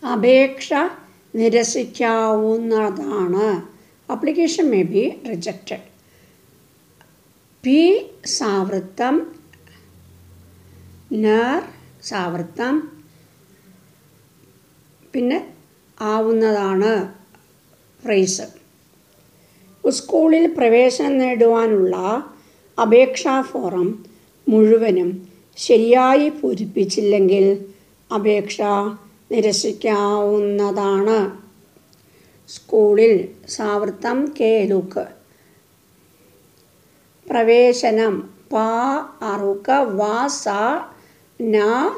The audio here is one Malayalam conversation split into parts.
അപേക്ഷ നിരസിക്കാവുന്നതാണ് application may be rejected P സാവൃത്തം നർ സാവൃത്തം പിന്നെ ആവുന്നതാണ് ഫ്രേസ് സ്കൂളിൽ പ്രവേശനം നേടുവാനുള്ള അപേക്ഷാ ഫോറം മുഴുവനും ശരിയായി പൂരിപ്പിച്ചില്ലെങ്കിൽ അപേക്ഷ നിരസിക്കാവുന്നതാണ് സ്കൂളിൽ സാവൃത്തം കേലുക്ക് പ്രവേശനം പ അറുക്ക വാ സ ന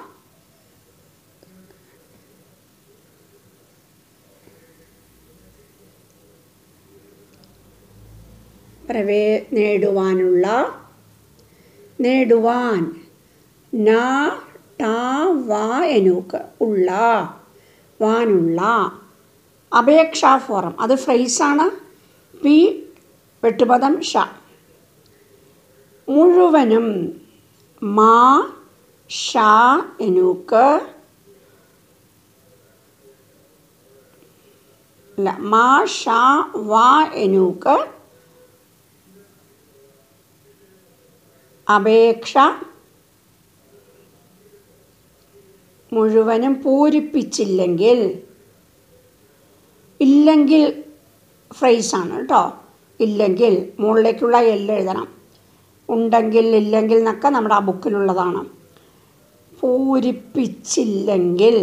പ്രവേ നേടുവാനുള്ള നേടുവാൻ ന ട വ എനൂക്ക് ഉള്ള വാനുള്ള അപേക്ഷാ ഫോറം അത് ഫ്രൈസാണ് പി വെട്ടുപദം ഷ മുഴുവനും മാ ഷ എനൂക്ക് അല്ല മാ ഷ വ എനൂക്ക് അപേക്ഷ മുഴുവനും പൂരിപ്പിച്ചില്ലെങ്കിൽ ഇല്ലെങ്കിൽ ഫ്രൈസാണ് കേട്ടോ ഇല്ലെങ്കിൽ മുകളിലേക്കുള്ള എല്ല് എഴുതണം ഉണ്ടെങ്കിൽ ഇല്ലെങ്കിൽ എന്നൊക്കെ നമ്മുടെ ആ ബുക്കിലുള്ളതാണ് പൂരിപ്പിച്ചില്ലെങ്കിൽ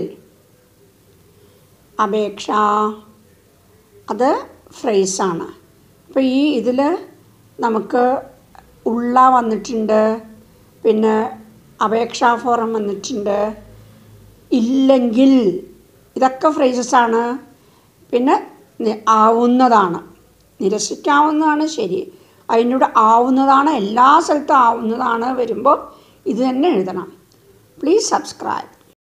അപേക്ഷ അത് ഫ്രൈസാണ് അപ്പോൾ ഈ ഇതിൽ നമുക്ക് ഉള്ള വന്നിട്ടുണ്ട് പിന്നെ അപേക്ഷാ ഫോറം വന്നിട്ടുണ്ട് ഇല്ലെങ്കിൽ ഇതൊക്കെ ഫ്രേസസാണ് പിന്നെ നി- ആവുന്നതാണ് നിരസിക്കാവുന്നതാണ് ശരി അതിനോട് ആവുന്നതാണ് എല്ലാ സ്ഥലത്തും ആവുന്നതാണ് വരുമ്പോൾ ഇത് തന്നെ എഴുതണം പ്ലീസ് സബ്സ്ക്രൈബ്